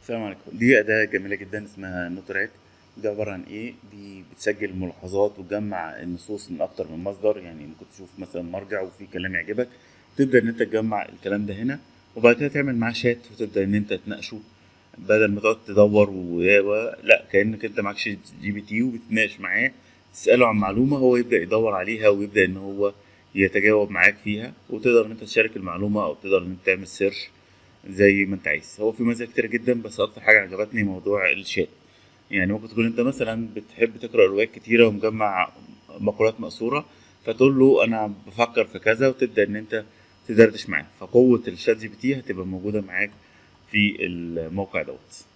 السلام عليكم دي أداة جميلة جدا اسمها نوترات دي عبارة عن إيه دي بتسجل ملاحظات وتجمع النصوص من أكتر من مصدر يعني ممكن تشوف مثلا مرجع وفي كلام يعجبك تبدأ إن أنت تجمع الكلام ده هنا وبعد كده تعمل معاه شات وتبدأ إن أنت تناقشه بدل ما تقعد تدور و... و- لا كأنك أنت معاك شات جي بي تي وبتناقش معاه تسأله عن معلومة هو يبدأ يدور عليها ويبدأ إن هو يتجاوب معاك فيها وتقدر إن أنت تشارك المعلومة أو تقدر إن أنت تعمل سيرش زي ما انت عايز هو في مزايا كتير جدا بس اكتر حاجه عجبتني موضوع الشات يعني ممكن تكون انت مثلا بتحب تقرا روايات كتيره ومجمع مقولات مقصوره فتقول له انا بفكر في كذا وتبدا ان انت تدردش معاه فقوه الشات جي بي تي هتبقى موجوده معاك في الموقع دوت